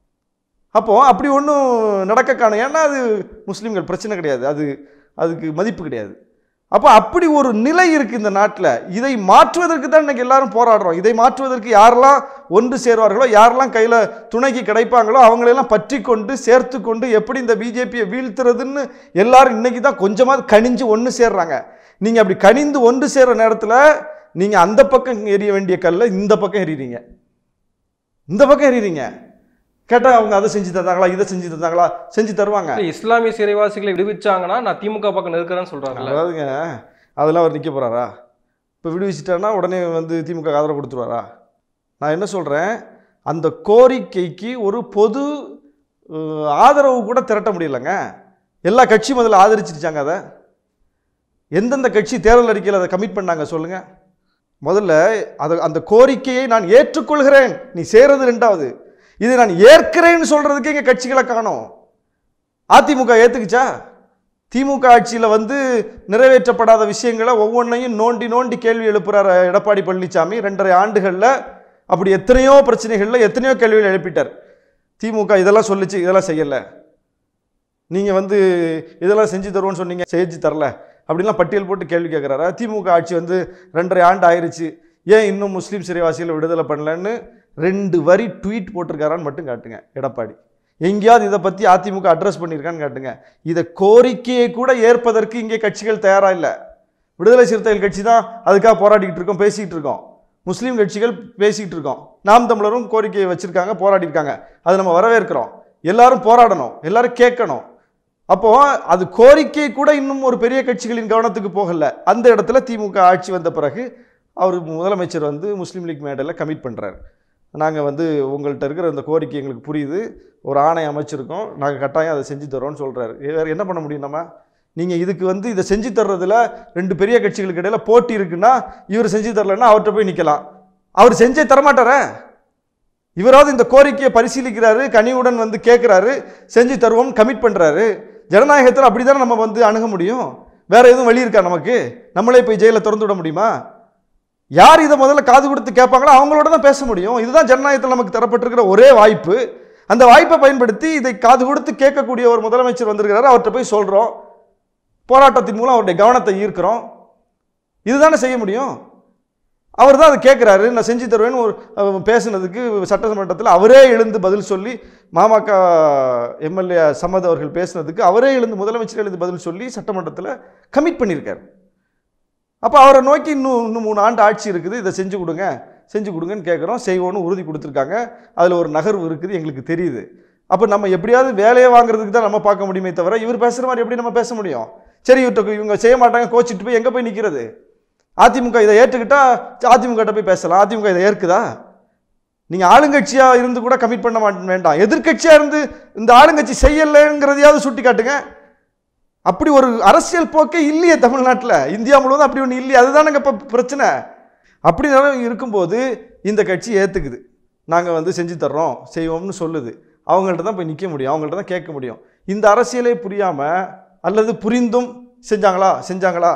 Speaker 2: அப்போ அப்படி ஒன்றும் நடக்க காணும் ஏன்னா அது முஸ்லீம்கள் பிரச்சனை கிடையாது அது அதுக்கு மதிப்பு கிடையாது அப்போ அப்படி ஒரு நிலை இருக்கு இந்த நாட்டில் இதை மாற்றுவதற்கு தான் இன்னைக்கு எல்லாரும் போராடுறோம் இதை மாற்றுவதற்கு யாரெல்லாம் ஒன்று சேர்வார்களோ யாரெல்லாம் கையில் துணைக்கு கிடைப்பாங்களோ அவங்களெல்லாம் பற்றி கொண்டு சேர்த்து கொண்டு எப்படி இந்த பிஜேபியை வீழ்த்துறதுன்னு எல்லாரும் இன்னைக்கு தான் கொஞ்சமாவது கனிஞ்சு ஒன்று சேர்றாங்க நீங்கள் அப்படி கனிந்து ஒன்று சேர்ற நேரத்தில் நீங்கள் அந்த பக்கம் எரிய வேண்டிய கல்லை இந்த பக்கம் எறிறீங்க இந்த பக்கம் எறிறீங்க கேட்டால் அவங்க அதை செஞ்சு தந்தாங்களா இதை செஞ்சு தந்தாங்களா செஞ்சு தருவாங்க
Speaker 1: இல்ல, இஸ்லாமிய சிறைவாசிகளை விடுவிச்சாங்கன்னா நான் திமுக பக்கம் நிற்கிறேன்னு சொல்றாருல்ல
Speaker 2: அதாவதுங்க அதெல்லாம் அவர் நிற்க போகிறாரா இப்போ விடுவிச்சிட்டாருன்னா உடனே வந்து திமுக ஆதரவு கொடுத்துருவாரா நான் என்ன சொல்கிறேன் அந்த கோரிக்கைக்கு ஒரு பொது அஹ், ஆதரவு கூட திரட்ட முடியலங்க எல்லா கட்சியும் முதல்ல ஆதரிச்சிருச்சாங்க அதை எந்தெந்த கட்சி தேர்தல் அறிக்கையில் அதை கமிட் பண்ணாங்க சொல்லுங்கள் முதல்ல அதை அந்த கோரிக்கையை நான் ஏற்றுக்கொள்கிறேன் நீ செய்கிறது ரெண்டாவது இதை நான் ஏற்கிறேன்னு சொல்கிறதுக்கு எங்கள் கட்சிகளை காணோம் அதிமுக ஏற்றுக்குச்சா திமுக ஆட்சியில் வந்து நிறைவேற்றப்படாத விஷயங்களை ஒவ்வொன்றையும் நோண்டி நோண்டி கேள்வி எழுப்புறார் எடப்பாடி பழனிசாமி ரெண்டரை ஆண்டுகளில் அப்படி எத்தனையோ பிரச்சனைகளில் எத்தனையோ கேள்விகள் எழுப்பிட்டார் திமுக இதெல்லாம் சொல்லுச்சு இதெல்லாம் செய்யலை நீங்கள் வந்து இதெல்லாம் செஞ்சு தருவோன்னு சொன்னீங்க செஞ்சு தரல அப்படின்லாம் பட்டியல் போட்டு கேள்வி கேட்குறாரா திமுக ஆட்சி வந்து ரெண்டரை ஆண்டு ஆயிருச்சு ஏன் இன்னும் முஸ்லீம் சிறைவாசிகளை விடுதலை பண்ணலன்னு ரெண்டு வரி ட்வீட் போட்டிருக்காரான்னு மட்டும் காட்டுங்க எடப்பாடி எங்கேயாவது இதை பற்றி அதிமுக அட்ரஸ் பண்ணியிருக்கான்னு காட்டுங்க இதை கோரிக்கையை கூட ஏற்பதற்கு இங்கே கட்சிகள் தயாராக இல்லை விடுதலை சிறுத்தைகள் கட்சி தான் அதுக்காக போராடிக்கிட்டு இருக்கோம் பேசிக்கிட்டு இருக்கோம் முஸ்லீம் கட்சிகள் பேசிக்கிட்டு இருக்கோம் நாம் தமிழரும் கோரிக்கையை வச்சிருக்காங்க போராடி இருக்காங்க அதை நம்ம வரவேற்கிறோம் எல்லாரும் போராடணும் எல்லாரும் கேட்கணும் அப்போ அது கோரிக்கை கூட இன்னும் ஒரு பெரிய கட்சிகளின் கவனத்துக்கு போகல அந்த இடத்துல திமுக ஆட்சி வந்த பிறகு அவர் முதலமைச்சர் வந்து முஸ்லீம் லீக் மேடையில் கமிட் பண்ணுறாரு நாங்கள் வந்து உங்கள்கிட்ட இருக்கிற இந்த கோரிக்கை எங்களுக்கு புரியுது ஒரு ஆணை அமைச்சிருக்கோம் நாங்கள் கட்டாயம் அதை செஞ்சு தரோம்னு சொல்கிறாரு வேறு என்ன பண்ண முடியும் நம்ம நீங்கள் இதுக்கு வந்து இதை செஞ்சு தர்றதுல ரெண்டு பெரிய கட்சிகளுக்கு இடையில போட்டி இருக்குன்னா இவர் செஞ்சு தரலன்னா அவர்கிட்ட போய் நிற்கலாம் அவர் செஞ்சே தரமாட்டாரே இவராவது இந்த கோரிக்கையை பரிசீலிக்கிறாரு கனிவுடன் வந்து கேட்குறாரு செஞ்சு தருவோம் கமிட் பண்ணுறாரு ஜனநாயகத்தில் அப்படி தானே நம்ம வந்து அணுக முடியும் வேற எதுவும் வழி இருக்கா நமக்கு நம்மளே போய் ஜெயிலில் திறந்து விட முடியுமா யார் இதை முதல்ல காது கொடுத்து கேட்பாங்களோ அவங்களோட தான் பேச முடியும் இதுதான் ஜனநாயகத்தில் நமக்கு தரப்பட்டிருக்கிற ஒரே வாய்ப்பு அந்த வாய்ப்பை பயன்படுத்தி இதை காது கொடுத்து கேட்கக்கூடிய ஒரு முதலமைச்சர் வந்திருக்கிறாரு அவர்கிட்ட போய் சொல்கிறோம் போராட்டத்தின் மூலம் அவருடைய கவனத்தை ஈர்க்கிறோம் இதுதானே செய்ய முடியும் அவர் தான் அதை கேட்குறாரு நான் செஞ்சு தருவேன்னு ஒரு அஹ், பேசுனதுக்கு சட்டமன்றத்தில் அவரே எழுந்து பதில் சொல்லி மாமக எம்எல்ஏ சம்மத் அவர்கள் பேசுனதுக்கு அவரே எழுந்து முதலமைச்சர் எழுந்து பதில் சொல்லி சட்டமன்றத்தில் கமிட் பண்ணியிருக்காரு அப்போ அவரை நோக்கி இன்னும் இன்னும் மூணு ஆண்டு ஆட்சி இருக்குது இதை செஞ்சு கொடுங்க செஞ்சு கொடுங்கன்னு கேட்குறோம் செய்வோன்னு உறுதி கொடுத்துருக்காங்க அதில் ஒரு நகர்வு இருக்குது எங்களுக்கு தெரியுது அப்போ நம்ம எப்படியாவது வேலையை வாங்குறதுக்கு தான் நம்ம பார்க்க முடியுமே தவிர இவர் பேசுகிற மாதிரி எப்படி நம்ம பேச முடியும் சரி இவர்கிட்ட இவங்க செய்ய மாட்டாங்க கோச்சிட்டு போய் எங்கே போய் நிற்கிறது அதிமுக இதை ஏற்றுக்கிட்டா அதிமுக கிட்ட போய் பேசலாம் அதிமுக இதை ஏற்குதா நீங்கள் ஆளுங்கட்சியாக இருந்து கூட கமிட் பண்ண மாட்ட வேண்டாம் எதிர்க்கட்சியாக இருந்து இந்த ஆளுங்கட்சி செய்யலைங்கிறதையாவது சுட்டி காட்டுங்க அப்படி ஒரு அரசியல் போக்கே இல்லையே தமிழ்நாட்டில் இந்தியா முழுவதும் அப்படி ஒன்று இல்லையே அதுதானங்க இப்போ பிரச்சனை அப்படி நிலைமை இருக்கும்போது இந்த கட்சி ஏற்றுக்குது நாங்கள் வந்து செஞ்சு தர்றோம் செய்வோம்னு சொல்லுது அவங்கள்ட்ட தான் போய் நிற்க முடியும் அவங்கள்ட்ட தான் கேட்க முடியும் இந்த அரசியலே புரியாமல் அல்லது புரிந்தும் செஞ்சாங்களா செஞ்சாங்களா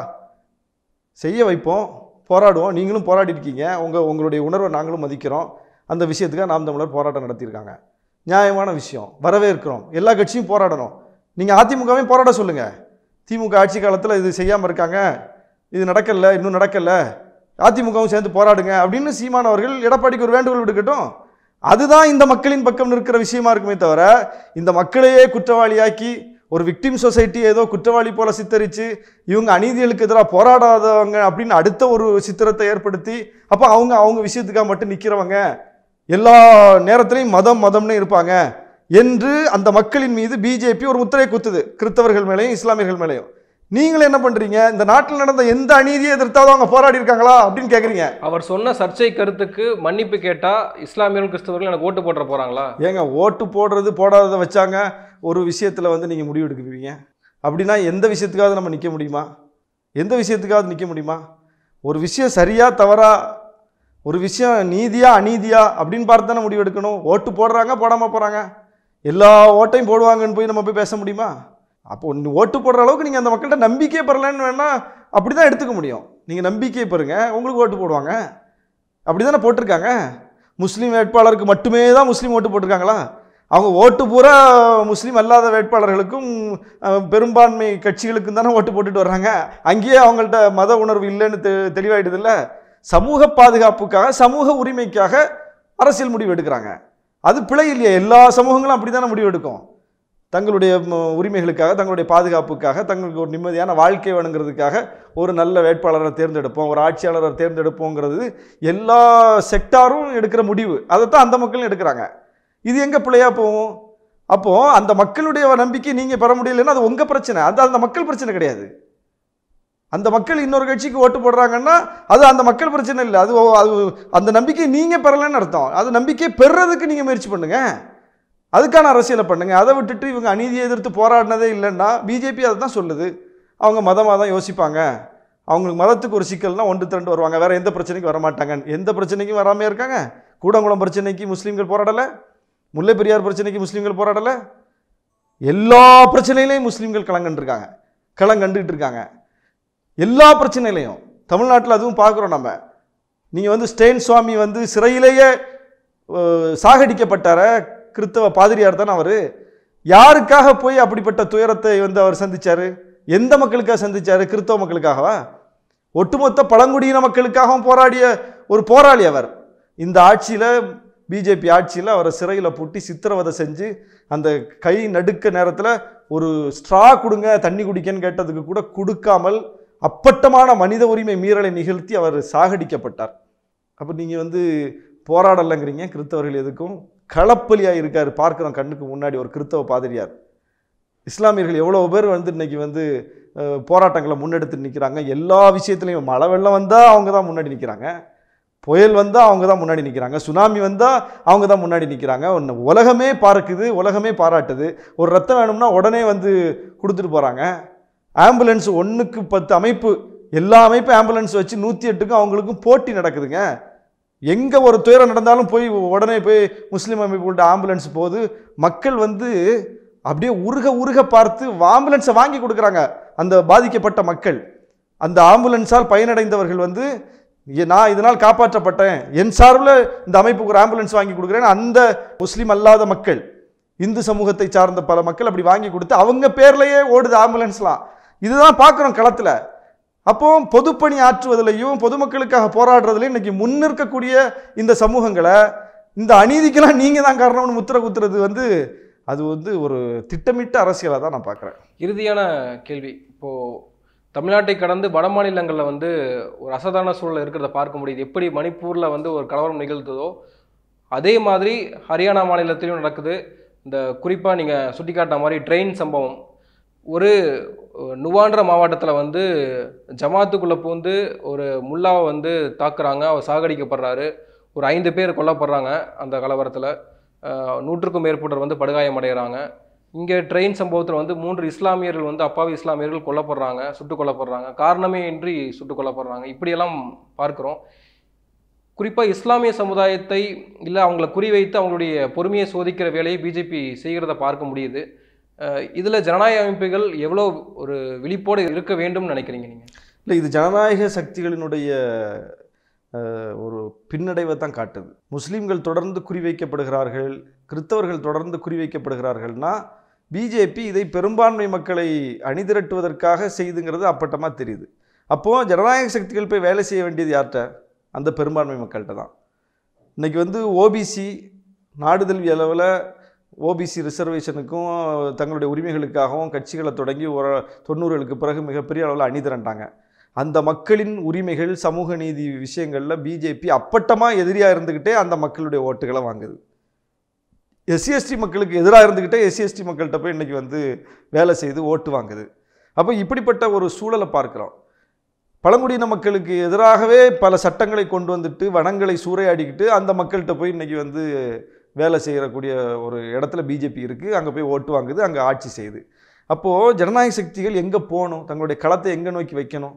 Speaker 2: செய்ய வைப்போம் போராடுவோம் நீங்களும் போராடி இருக்கீங்க உங்கள் உங்களுடைய உணர்வை நாங்களும் மதிக்கிறோம் அந்த விஷயத்துக்காக நாம் தமிழர் போராட்டம் நடத்தியிருக்காங்க நியாயமான விஷயம் வரவேற்கிறோம் எல்லா கட்சியும் போராடணும் நீங்கள் அதிமுகவையும் போராட சொல்லுங்கள் திமுக ஆட்சி காலத்தில் இது செய்யாமல் இருக்காங்க இது நடக்கல இன்னும் நடக்கல அதிமுகவும் சேர்ந்து போராடுங்க அப்படின்னு சீமான் அவர்கள் எடப்பாடிக்கு ஒரு வேண்டுகோள் விடுக்கட்டும் அதுதான் இந்த மக்களின் பக்கம் நிற்கிற விஷயமா இருக்குமே தவிர இந்த மக்களையே குற்றவாளியாக்கி ஒரு விக்டிம் சொசைட்டி ஏதோ குற்றவாளி போல சித்தரித்து இவங்க அநீதிகளுக்கு எதிராக போராடாதவங்க அப்படின்னு அடுத்த ஒரு சித்திரத்தை ஏற்படுத்தி அப்போ அவங்க அவங்க விஷயத்துக்காக மட்டும் நிற்கிறவங்க எல்லா நேரத்திலையும் மதம் மதம்னு இருப்பாங்க என்று அந்த மக்களின் மீது பிஜேபி ஒரு முத்திரை குத்துது கிறிஸ்தவர்கள் மேலேயும் இஸ்லாமியர்கள் மேலேயும் நீங்களும் என்ன பண்றீங்க இந்த நாட்டில் நடந்த எந்த அநீதியை எதிர்த்தாவது அவங்க போராடி இருக்காங்களா அப்படின்னு கேட்குறீங்க
Speaker 1: அவர் சொன்ன சர்ச்சை கருத்துக்கு மன்னிப்பு கேட்டா இஸ்லாமியர்களும் கிறிஸ்தவர்களும் எனக்கு ஓட்டு போட்டுற போறாங்களா
Speaker 2: ஏங்க ஓட்டு போடுறது போடாததை வச்சாங்க ஒரு விஷயத்தில் வந்து நீங்கள் முடிவு எடுக்குவீங்க அப்படின்னா எந்த விஷயத்துக்காவது நம்ம நிற்க முடியுமா எந்த விஷயத்துக்காவது நிற்க முடியுமா ஒரு விஷயம் சரியா தவறா ஒரு விஷயம் நீதியா அநீதியா அப்படின்னு பார்த்து தானே முடிவு எடுக்கணும் ஓட்டு போடுறாங்க போடாமல் போகிறாங்க எல்லா ஓட்டையும் போடுவாங்கன்னு போய் நம்ம போய் பேச முடியுமா அப்போ நீ ஓட்டு போடுற அளவுக்கு நீங்கள் அந்த மக்கள்கிட்ட நம்பிக்கையே பெறலன்னு வேணால் அப்படி தான் எடுத்துக்க முடியும் நீங்கள் நம்பிக்கையை பெறுங்க உங்களுக்கு ஓட்டு போடுவாங்க அப்படி தானே போட்டிருக்காங்க முஸ்லீம் வேட்பாளருக்கு மட்டுமே தான் முஸ்லீம் ஓட்டு போட்டிருக்காங்களா அவங்க ஓட்டு பூரா முஸ்லீம் அல்லாத வேட்பாளர்களுக்கும் அஹ், பெரும்பான்மை கட்சிகளுக்கும் தானே ஓட்டு போட்டுட்டு வர்றாங்க அங்கேயே அவங்கள்ட்ட மத உணர்வு இல்லைன்னு தெ தெளிவாயிடுதுல்ல சமூக பாதுகாப்புக்காக சமூக உரிமைக்காக அரசியல் முடிவு எடுக்கிறாங்க அது பிழை இல்லையா எல்லா சமூகங்களும் அப்படி தானே முடிவு எடுக்கும் தங்களுடைய ம, உரிமைகளுக்காக தங்களுடைய பாதுகாப்புக்காக தங்களுக்கு ஒரு நிம்மதியான வாழ்க்கை வேணுங்கிறதுக்காக ஒரு நல்ல வேட்பாளரை தேர்ந்தெடுப்போம் ஒரு ஆட்சியாளரை தேர்ந்தெடுப்போங்கிறது எல்லா செக்டாரும் எடுக்கிற முடிவு அதைத்தான் அந்த மக்களும் எடுக்கிறாங்க இது எங்கே பிள்ளையா போகும் அப்போது அந்த மக்களுடைய நம்பிக்கை நீங்கள் பெற முடியலைன்னா அது உங்கள் பிரச்சனை அது அந்த மக்கள் பிரச்சனை கிடையாது அந்த மக்கள் இன்னொரு கட்சிக்கு ஓட்டு போடுறாங்கன்னா அது அந்த மக்கள் பிரச்சனை இல்லை அது ஓ- அது அந்த நம்பிக்கை நீங்கள் பெறலைன்னு அர்த்தம் அது நம்பிக்கையை பெறுறதுக்கு நீங்கள் முயற்சி பண்ணுங்க அதுக்கான அரசியலை பண்ணுங்க அதை விட்டுட்டு இவங்க அநீதியை எதிர்த்து போராடினதே இல்லைன்னா பிஜேபி அதை தான் சொல்லுது அவங்க மதமாக தான் யோசிப்பாங்க அவங்களுக்கு மதத்துக்கு ஒரு சிக்கல்னா ஒன்று திரண்டு வருவாங்க வேற எந்த பிரச்சனைக்கும் வர மாட்டாங்க எந்த பிரச்சனைக்கும் வராமல் இருக்காங்க கூடங்குளம் பிரச்சனைக்கு முஸ்லீம்கள் போராடலை முல்லை பெரியார் பிரச்சனைக்கு முஸ்லீம்கள் போராடலை எல்லா பிரச்சனையிலையும் முஸ்லீம்கள் களங்கண்டிருக்காங்க களங்கண்டுகிட்டு இருக்காங்க எல்லா பிரச்சனையிலையும் தமிழ்நாட்டில் அதுவும் பார்க்குறோம் நம்ம நீங்கள் வந்து ஸ்டெயின் சுவாமி வந்து சிறையிலேயே அஹ், சாகடிக்கப்பட்டார கிறித்தவ பாதிரியார் தானே அவர் யாருக்காக போய் அப்படிப்பட்ட துயரத்தை வந்து அவர் சந்திச்சாரு எந்த மக்களுக்காக சந்திச்சாரு கிறித்தவ மக்களுக்காகவா ஒட்டுமொத்த பழங்குடியின மக்களுக்காகவும் போராடிய ஒரு போராளி அவர் இந்த ஆட்சியில் பிஜேபி ஆட்சியில் அவரை சிறையில் பூட்டி சித்திரவதை செஞ்சு அந்த கை நடுக்க நேரத்தில் ஒரு ஸ்ட்ரா கொடுங்க தண்ணி குடிக்கன்னு கேட்டதுக்கு கூட கொடுக்காமல் அப்பட்டமான மனித உரிமை மீறலை நிகழ்த்தி அவர் சாகடிக்கப்பட்டார் அப்போ நீங்கள் வந்து போராடலைங்கிறீங்க கிறித்தவர்கள் எதுக்கும் களப்பலியாக இருக்கார் பார்க்குறோம் கண்ணுக்கு முன்னாடி ஒரு கிறித்தவ பாதிரியார் இஸ்லாமியர்கள் எவ்வளோ பேர் வந்து இன்னைக்கு வந்து அஹ், போராட்டங்களை முன்னெடுத்து நிற்கிறாங்க எல்லா விஷயத்துலையும் மழை வெள்ளம் வந்தால் அவங்க தான் முன்னாடி நிற்கிறாங்க புயல் வந்தால் அவங்க தான் முன்னாடி நிற்கிறாங்க சுனாமி வந்தால் அவங்க தான் முன்னாடி நிற்கிறாங்க ஒன்று உலகமே பார்க்குது உலகமே பாராட்டுது ஒரு ரத்தம் வேணும்னா உடனே வந்து கொடுத்துட்டு போகிறாங்க ஆம்புலன்ஸ் ஒன்றுக்கு பத்து அமைப்பு எல்லா அமைப்பு ஆம்புலன்ஸ் வச்சு நூற்றி எட்டுக்கும் அவங்களுக்கும் போட்டி நடக்குதுங்க எங்கே ஒரு துயரம் நடந்தாலும் போய் உடனே போய் முஸ்லீம் அமைப்புகள்ட்ட ஆம்புலன்ஸ் போகுது மக்கள் வந்து அப்படியே உருக உருக பார்த்து ஆம்புலன்ஸை வாங்கி கொடுக்குறாங்க அந்த பாதிக்கப்பட்ட மக்கள் அந்த ஆம்புலன்ஸால் பயனடைந்தவர்கள் வந்து "ஏ, நான் இதனால் காப்பாற்றப்பட்டேன் என் சார்பில் இந்த அமைப்புக்கு ஒரு ஆம்புலன்ஸ் வாங்கி கொடுக்குறேன்னு அந்த முஸ்லீம் அல்லாத மக்கள் இந்து சமூகத்தை சார்ந்த பல மக்கள் அப்படி வாங்கி கொடுத்து அவங்க பேர்லயே ஓடுது ஆம்புலன்ஸ்லாம் இதுதான் பார்க்குறோம் களத்தில் அப்போ பொதுப்பணி ஆற்றுவதிலையும் பொதுமக்களுக்காக போராடுறதுலையும் இன்னைக்கு முன்னிற்கக்கூடிய இந்த சமூகங்களை இந்த அநீதிக்கெல்லாம் நீங்கள் தான் காரணம்னு முத்திர குத்துறது வந்து அது வந்து ஒரு திட்டமிட்ட அரசியலாக தான் நான் பார்க்குறேன்
Speaker 1: இறுதியான கேள்வி இப்போ தமிழ்நாட்டை கடந்து வட மாநிலங்களில் வந்து ஒரு அசாதாரண சூழல் இருக்கிறத பார்க்க முடியுது எப்படி மணிப்பூரில் வந்து ஒரு கலவரம் நிகழ்ந்ததோ அதே மாதிரி ஹரியானா மாநிலத்திலும் நடக்குது இந்த குறிப்பாக நீங்கள் சுட்டிக்காட்டின மாதிரி ட்ரெயின் சம்பவம் ஒரு அஹ், நுவாண்ட மாவட்டத்தில் வந்து ஜமாத்துக்குள்ளே பூந்து ஒரு முல்லாவை வந்து தாக்குறாங்க அவர் சாகடிக்கப்படுறாரு ஒரு ஐந்து பேர் கொல்லப்படுறாங்க அந்த கலவரத்தில் நூற்றுக்கும் மேற்பட்டவர் வந்து படுகாயமடைகிறாங்க இங்கே ட்ரெயின் சம்பவத்தில் வந்து மூன்று இஸ்லாமியர்கள் வந்து அப்பாவி இஸ்லாமியர்கள் கொல்லப்படுறாங்க சுட்டுக் கொல்லப்படுறாங்க காரணமே இன்றி சுட்டுக் கொல்லப்படுறாங்க இப்படியெல்லாம் பார்க்குறோம் குறிப்பாக இஸ்லாமிய சமுதாயத்தை இல்லை அவங்கள குறிவைத்து அவங்களுடைய பொறுமையை சோதிக்கிற வேலையை பிஜேபி செய்கிறத பார்க்க முடியுது இதில் ஜனநாயக அமைப்புகள் எவ்வளோ ஒரு விழிப்போடு இருக்க வேண்டும்னு நினைக்கிறீங்க நீங்கள்
Speaker 2: இல்லை இது ஜனநாயக சக்திகளினுடைய அஹ், ஒரு பின்னடைவை தான் காட்டுது முஸ்லீம்கள் தொடர்ந்து குறிவைக்கப்படுகிறார்கள் கிறித்தவர்கள் தொடர்ந்து குறிவைக்கப்படுகிறார்கள்னா பிஜேபி இதை பெரும்பான்மை மக்களை அணிதிரட்டுவதற்காக செய்துங்கிறது அப்பட்டமாக தெரியுது அப்போது ஜனநாயக சக்திகள் போய் வேலை செய்ய வேண்டியது யார்கிட்ட அந்த பெரும்பான்மை மக்கள்கிட்ட தான் இன்னைக்கு வந்து ஓபிசி நாடுதல் அளவில் ஓபிசி ரிசர்வேஷனுக்கும் தங்களுடைய உரிமைகளுக்காகவும் கட்சிகளை தொடங்கி ஒரு தொண்ணூறுகளுக்கு பிறகு மிகப்பெரிய அளவில் அணிதிரண்டாங்க அந்த மக்களின் உரிமைகள் சமூக நீதி விஷயங்களில் பிஜேபி அப்பட்டமாக எதிரியாக இருந்துக்கிட்டே அந்த மக்களுடைய ஓட்டுகளை வாங்குது எஸ்சி எஸ்டி மக்களுக்கு எதிராக இருந்துக்கிட்டே எஸ்சி எஸ்டி மக்கள்கிட்ட போய் இன்றைக்கி வந்து வேலை செய்து ஓட்டு வாங்குது அப்போ இப்படிப்பட்ட ஒரு சூழலை பார்க்குறோம் பழங்குடியின மக்களுக்கு எதிராகவே பல சட்டங்களை கொண்டு வந்துட்டு வனங்களை சூறையாடிக்கிட்டு அந்த மக்கள்கிட்ட போய் இன்றைக்கி வந்து வேலை செய்யக்கூடிய ஒரு இடத்துல பிஜேபி இருக்குது அங்கே போய் ஓட்டு வாங்குது அங்கே ஆட்சி செய்யுது அப்போது ஜனநாயக சக்திகள் எங்கே போகணும் தங்களுடைய களத்தை எங்கே நோக்கி வைக்கணும்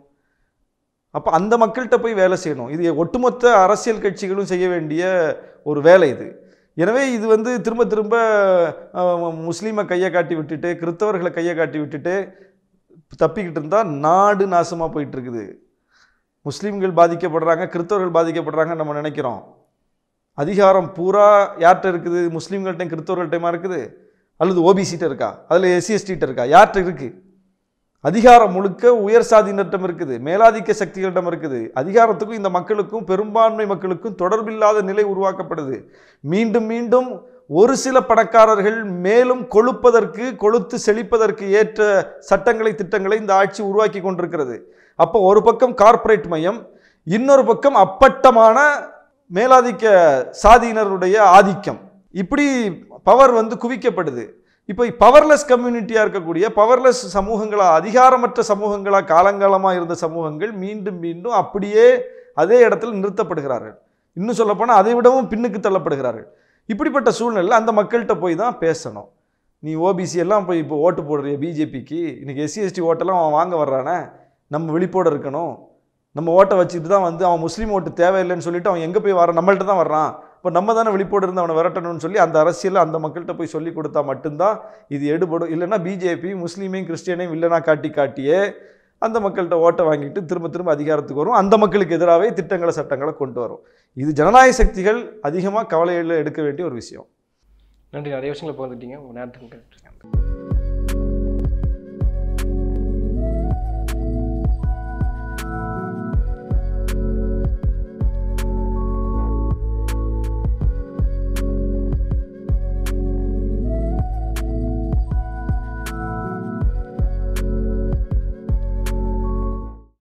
Speaker 2: அப்போ அந்த மக்கள்கிட்ட போய் வேலை செய்யணும் இது ஒட்டுமொத்த அரசியல் கட்சிகளும் செய்ய வேண்டிய ஒரு வேலை இது எனவே இது வந்து திரும்ப திரும்ப அஹ், முஸ்லீமை கையை காட்டி விட்டுட்டு கிறித்தவர்களை கையை காட்டி விட்டுட்டு தப்பிக்கிட்டு இருந்தால் நாடு நாசமாக போயிட்டு இருக்குது முஸ்லீம்கள் பாதிக்கப்படுறாங்க கிறித்தவர்கள் பாதிக்கப்படுறாங்க நம்ம நினைக்கிறோம் அதிகாரம் பூரா யார்கிட்ட இருக்குது முஸ்லீம்கள்ட்டையும் கிறித்தவர்கள்ட்டையுமா இருக்குது அல்லது ஓபிசிட்ட இருக்கா அதில் எஸ்சிஎஸ்டிட்ட இருக்கா யார்கிட்ட இருக்குது அதிகாரம் முழுக்க உயர் சாதியினரிடம் இருக்குது மேலாதிக்க சக்திகளிடம் இருக்குது அதிகாரத்துக்கும் இந்த மக்களுக்கும் பெரும்பான்மை மக்களுக்கும் தொடர்பில்லாத நிலை உருவாக்கப்படுது மீண்டும் மீண்டும் ஒரு சில பணக்காரர்கள் மேலும் கொழுப்பதற்கு கொழுத்து செழிப்பதற்கு ஏற்ற சட்டங்களை திட்டங்களை இந்த ஆட்சி உருவாக்கி கொண்டிருக்கிறது அப்போ ஒரு பக்கம் கார்ப்பரேட் மையம் இன்னொரு பக்கம் அப்பட்டமான மேலாதிக்க சாதியினருடைய ஆதிக்கம் இப்படி பவர் வந்து குவிக்கப்படுது இப்போ பவர்லெஸ் கம்யூனிட்டியாக இருக்கக்கூடிய பவர்லெஸ் சமூகங்களா அதிகாரமற்ற சமூகங்களா காலங்காலமாக இருந்த சமூகங்கள் மீண்டும் மீண்டும் அப்படியே அதே இடத்துல நிறுத்தப்படுகிறார்கள் இன்னும் சொல்லப்போனால் அதை விடவும் பின்னுக்கு தள்ளப்படுகிறார்கள் இப்படிப்பட்ட சூழ்நிலையில் அந்த மக்கள்கிட்ட போய் தான் பேசணும் நீ ஓபிசி எல்லாம் போய் இப்போ ஓட்டு போடுறிய பிஜேபிக்கு இன்னைக்கு எஸ்சி எஸ்டி ஓட்டெல்லாம் அவன் வாங்க வர்றானே நம்ம விழிப்போடு இருக்கணும் நம்ம ஓட்டை வச்சுட்டு தான் வந்து அவன் முஸ்லீம் ஓட்டு தேவையில்லைன்னு சொல்லிட்டு அவன் எங்கே போய் வரான் நம்மள்ட்ட தான் வர்றான் இப்போ நம்ம தானே விழிப்போடு இருந்து அவனை விரட்டணும்னு சொல்லி அந்த அரசியலை அந்த மக்கள்கிட்ட போய் சொல்லி கொடுத்தா மட்டும்தான் இது எடுபடும் இல்லைன்னா பிஜேபி முஸ்லீமையும் கிறிஸ்டியனையும் வில்லனா காட்டி காட்டியே அந்த மக்கள்கிட்ட ஓட்டை வாங்கிட்டு திரும்ப திரும்ப அதிகாரத்துக்கு வரும் அந்த மக்களுக்கு எதிராகவே திட்டங்களை சட்டங்களை கொண்டு வரும் இது ஜனநாயக சக்திகள் அதிகமாக கவலையில் எடுக்க வேண்டிய ஒரு விஷயம்
Speaker 1: நன்றி நிறைய விஷயங்களை பகிர்ந்துட்டீங்க உங்கள் நேரத்துக்கு நன்றி.